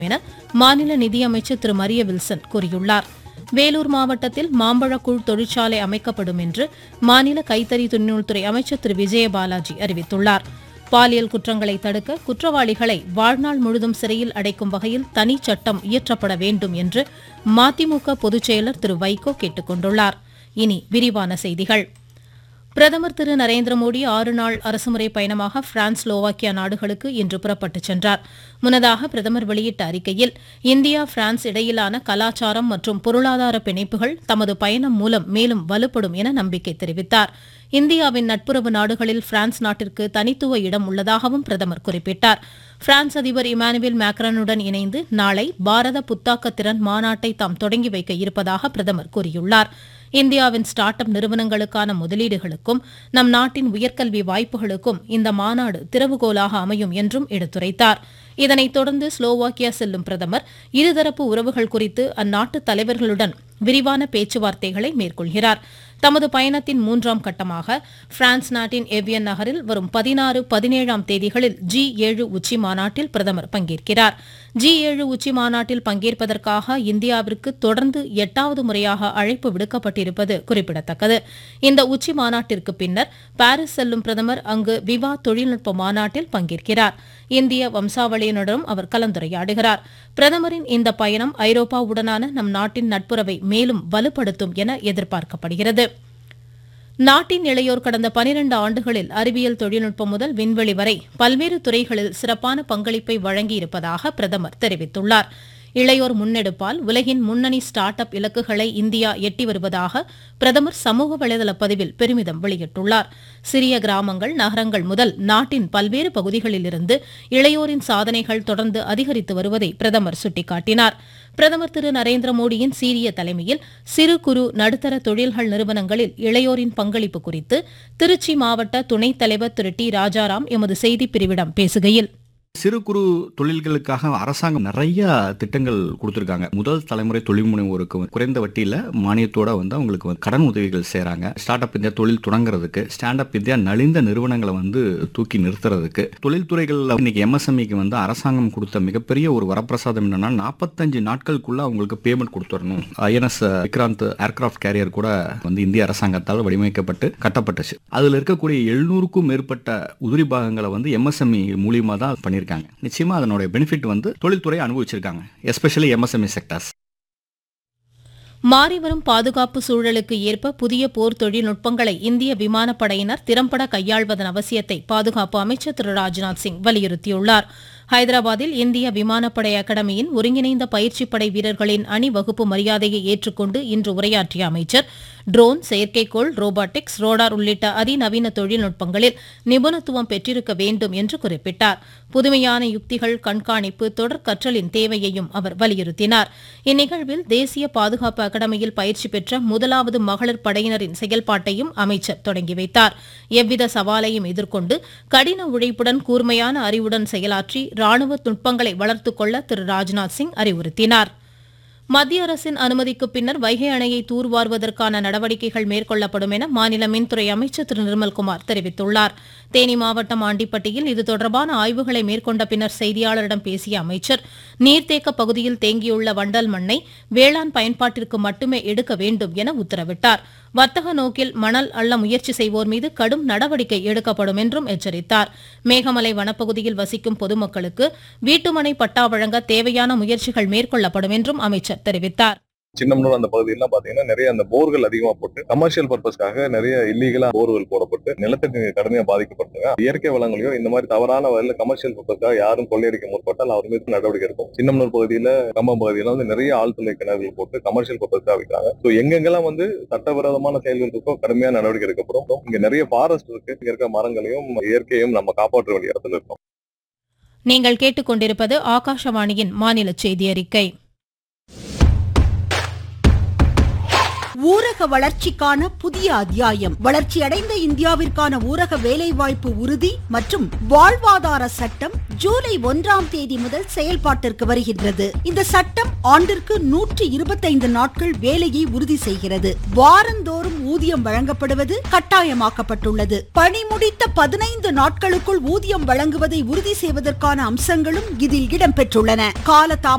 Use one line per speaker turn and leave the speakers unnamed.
என மாநில நிதியமைச்சர் திரு மரிய வில்சன் கூறியுள்ளார் வேலூர் மாவட்டத்தில் மாம்பழக்கூழ் தொழிற்சாலை அமைக்கப்படும் என்று மாநில கைத்தறி துணிநூல்துறை அமைச்சர் திரு விஜயபாலாஜி அறிவித்துள்ளார் பாலியல் குற்றங்களை தடுக்க குற்றவாளிகளை வாழ்நாள் முழுதும் சிறையில் அடைக்கும் வகையில் தனி சட்டம் இயற்றப்பட வேண்டும் என்று மதிமுக பொதுச் செயலர் திரு வைகோ கேட்டுக் கொண்டுள்ளார் இனி விரிவான செய்திகள் பிரதமர் திரு நரேந்திர மோடி ஆறு நாள் அரசுமுறை பயணமாக பிரான்ஸ் ஸ்லோவாக்கியா நாடுகளுக்கு இன்று புறப்பட்டுச் சென்றார் முன்னதாக பிரதமர் வெளியிட்ட அறிக்கையில் இந்தியா பிரான்ஸ் இடையிலான கலாச்சாரம் மற்றும் பொருளாதார பிணைப்புகள் தமது பயணம் மூலம் மேலும் வலுப்படும் என நம்பிக்கை தெரிவித்தார் இந்தியாவின் நட்புறவு நாடுகளில் பிரான்ஸ் நாட்டிற்கு தனித்துவ இடம் உள்ளதாகவும் பிரதமர் குறிப்பிட்டார் பிரான்ஸ் அதிபர் இமானுவேல் மேக்ரானுடன் இணைந்து நாளை பாரத புத்தாக்க திறன் மாநாட்டை தாம் தொடங்கி வைக்க இருப்பதாக பிரதமர் கூறியுள்ளார் இந்தியாவின் ஸ்டார்ட் அப் நிறுவனங்களுக்கான முதலீடுகளுக்கும் நம் நாட்டின் உயர்கல்வி வாய்ப்புகளுக்கும் இந்த மாநாடு திறவுகோலாக அமையும் என்றும் எடுத்துரைத்தார் இதனைத் தொடர்ந்து ஸ்லோவாக்கியா செல்லும் பிரதமர் இருதரப்பு உறவுகள் குறித்து அந்நாட்டு தலைவர்களுடன் விரிவான பேச்சுவார்த்தைகளை மேற்கொள்கிறார் தமது பயணத்தின் மூன்றாம் கட்டமாக பிரான்ஸ் நாட்டின் எவியன் நகரில் வரும் பதினாறு பதினேழாம் தேதிகளில் ஜி ஏழு உச்சி மாநாட்டில் பிரதமர் பங்கேற்கிறார் ஜி ஏழு உச்சி மாநாட்டில் பங்கேற்பதற்காக இந்தியாவிற்கு தொடர்ந்து எட்டாவது முறையாக அழைப்பு விடுக்கப்பட்டிருப்பது குறிப்பிடத்தக்கது இந்த உச்சி மாநாட்டிற்கு பின்னர் பாரிஸ் செல்லும் பிரதமர் அங்கு விவா தொழில்நுட்ப மாநாட்டில் பங்கேற்கிறார் இந்திய வம்சாவளியினரும் அவர் கலந்துரையாடுகிறார் பிரதமரின் இந்த பயணம் ஐரோப்பாவுடனான நம் நாட்டின் நட்புறவை மேலும் வலுப்படுத்தும் என எதிர்பார்க்கப்படுகிறது நாட்டின் இளையோர் கடந்த பனிரண்டு ஆண்டுகளில் அறிவியல் தொழில்நுட்பம் முதல் விண்வெளி வரை பல்வேறு துறைகளில் சிறப்பான பங்களிப்பை வழங்கியிருப்பதாக பிரதமர் தெரிவித்துள்ளார் இளையோர் முன்னெடுப்பால் உலகின் முன்னணி ஸ்டார்ட் அப் இலக்குகளை இந்தியா எட்டி வருவதாக பிரதமர் சமூக வலைதள பதிவில் பெருமிதம் வெளியிட்டுள்ளார் சிறிய கிராமங்கள் நகரங்கள் முதல் நாட்டின் பல்வேறு பகுதிகளிலிருந்து இளையோரின் சாதனைகள் தொடர்ந்து அதிகரித்து வருவதை பிரதமர் சுட்டிக்காட்டினார் பிரதமர் திரு நரேந்திர மோடியின் சீரிய தலைமையில் சிறு குறு நடுத்தர தொழில்கள் நிறுவனங்களில் இளையோரின் பங்களிப்பு குறித்து திருச்சி மாவட்ட துணைத் தலைவர் திரு டி ராஜாராம் எமது செய்திப் பிரிவிடம் பேசுகையில்
சிறு குறு தொழில்களுக்காக அரசாங்கம் நிறைய திட்டங்கள் கொடுத்துருக்காங்க முதல் தலைமுறை தொழில் முனைவோருக்கு வந்து குறைந்த வட்டியில மானியத்தோட வந்து அவங்களுக்கு வந்து கடன் உதவிகள் செய்றாங்க ஸ்டார்ட் அப் இந்தியா தொழில் தொடங்குறதுக்கு ஸ்டாண்ட் அப் இந்தியா நலிந்த நிறுவனங்களை வந்து தூக்கி நிறுத்துறதுக்கு தொழில்துறைகள்ல இன்னைக்கு எம்எஸ்எம்இக்கு வந்து அரசாங்கம் கொடுத்த மிகப்பெரிய ஒரு வரப்பிரசாதம் என்னன்னா நாற்பத்தஞ்சு நாட்களுக்குள்ள அவங்களுக்கு பேமெண்ட் கொடுத்துடணும் ஐஎன்எஸ் விக்ராந்த் ஏர்கிராஃப்ட் கேரியர் கூட வந்து இந்திய அரசாங்கத்தால் வடிவமைக்கப்பட்டு கட்டப்பட்டுச்சு அதுல இருக்கக்கூடிய எழுநூறுக்கும் மேற்பட்ட உதிரி பாகங்களை வந்து எம்எஸ்எம்இ மூலியமா தான் பண்ணியிருக்காங்க நிச்சயமா அதனுடைய பெனிஃபிட் வந்து தொழில்துறை அனுபவிச்சிருக்காங்க எஸ்பெஷலி எம்எஸ்எம்இ செக்டர்ஸ்
மாறிவரும் பாதுகாப்பு சூழலுக்கு ஏற்ப புதிய போர் தொழில்நுட்பங்களை இந்திய விமானப்படையினர் திறம்பட கையாள்வதன் அவசியத்தை பாதுகாப்பு அமைச்சர் திரு ராஜ்நாத் சிங் வலியுறுத்தியுள்ளார் ஹைதராபாத்தில் இந்திய விமானப்படை அகாடமியின் ஒருங்கிணைந்த பயிற்சி படை வீரர்களின் அணிவகுப்பு மரியாதையை ஏற்றுக்கொண்டு இன்று உரையாற்றிய அமைச்சர் ட்ரோன் செயற்கைக்கோள் ரோபாட்டிக்ஸ் ரோடார் உள்ளிட்ட அதிநவீன தொழில்நுட்பங்களில் நிபுணத்துவம் பெற்றிருக்க வேண்டும் என்று குறிப்பிட்டார் புதுமையான யுக்திகள் கண்காணிப்பு தொடர் கற்றலின் தேவையையும் அவர் வலியுறுத்தினார் இந்நிகழ்வில் தேசிய பாதுகாப்பு அகாடமியில் பயிற்சி பெற்ற முதலாவது மகளிர் படையினரின் செயல்பாட்டையும் அமைச்சர் தொடங்கி வைத்தார் எவ்வித சவாலையும் எதிர்கொண்டு கடின உழைப்புடன் கூர்மையான அறிவுடன் செயலாற்றி ராணுவ நுட்பங்களை வளர்த்துக் கொள்ள திரு ராஜ்நாத் சிங் அறிவுறுத்தினார் மத்திய அரசின் அனுமதிக்கு பின்னர் வைகை அணையை தூர்வாருவதற்கான நடவடிக்கைகள் மேற்கொள்ளப்படும் என மாநில மின்துறை அமைச்சர் திரு நிர்மல்குமார் தெரிவித்துள்ளார் தேனி மாவட்டம் ஆண்டிப்பட்டியில் இது தொடர்பான ஆய்வுகளை மேற்கொண்ட பின்னர் செய்தியாளரிடம் பேசிய அமைச்சர் நீர்த்தேக்க பகுதியில் தேங்கியுள்ள வண்டல் மண்ணை வேளாண் பயன்பாட்டிற்கு மட்டுமே எடுக்க வேண்டும் என உத்தரவிட்டார் வர்த்தக நோக்கில் மணல் அள்ள முயற்சி செய்வோர் மீது கடும் நடவடிக்கை எடுக்கப்படும் என்றும் எச்சரித்தார் மேகமலை வனப்பகுதியில் வசிக்கும் பொதுமக்களுக்கு வீட்டுமனை பட்டா வழங்க தேவையான முயற்சிகள் மேற்கொள்ளப்படும் என்றும் அமைச்சர் தெரிவித்தார்
சின்னம்னூர் அந்த பகுதியெல்லாம் பாத்தீங்கன்னா நிறைய அந்த போர்கள் அதிகமா போட்டு கமர்ஷியல் பர்பஸ்க்காக நிறைய இல்லீகலா போர்கள் போடப்பட்டு நிலத்துக்கு கடுமையா பாதிக்கப்பட்டாங்க இயற்கை வளங்களையும் இந்த மாதிரி தவறான வகையில கமர்ஷியல் பர்பஸ்க்காக யாரும் கொள்ளையடிக்க முற்பட்டால் அவர் மீது நடவடிக்கை இருக்கும் சின்னம்னூர் பகுதியில கம்பம் பகுதியில வந்து நிறைய ஆழ்துளை கிணறுகள் போட்டு கமர்ஷியல் பர்பஸ்க்காக வைக்கிறாங்க ஸோ எங்கெங்கெல்லாம் வந்து சட்டவிரோதமான செயல்கள் இருக்கோ கடுமையான நடவடிக்கை எடுக்கப்படும் இங்க நிறைய ஃபாரஸ்ட் இருக்கு இங்க இருக்க மரங்களையும் இயற்கையையும் நம்ம காப்பாற்ற வேண்டிய இடத்துல இருக்கோம்
நீங்கள் கேட்டுக்கொண்டிருப்பது ஆகாஷவாணியின் மாநில செய்தி அறிக்கை
ஊரக வளர்ச்சிக்கான புதிய அத்தியாயம் வளர்ச்சியடைந்த இந்தியாவிற்கான ஊரக வேலைவாய்ப்பு உறுதி மற்றும் வாழ்வாதார சட்டம் ஜூலை ஒன்றாம் தேதி முதல் செயல்பாட்டிற்கு வருகின்றது இந்த சட்டம் ஆண்டிற்கு நூற்றி இருபத்தைந்து நாட்கள் வேலையை உறுதி செய்கிறது வாரந்தோறும் ஊதியம் வழங்கப்படுவது கட்டாயமாக்கப்பட்டுள்ளது பணி முடித்த பதினைந்து நாட்களுக்குள் ஊதியம் வழங்குவதை உறுதி செய்வதற்கான அம்சங்களும் இதில் இடம்பெற்றுள்ளன கால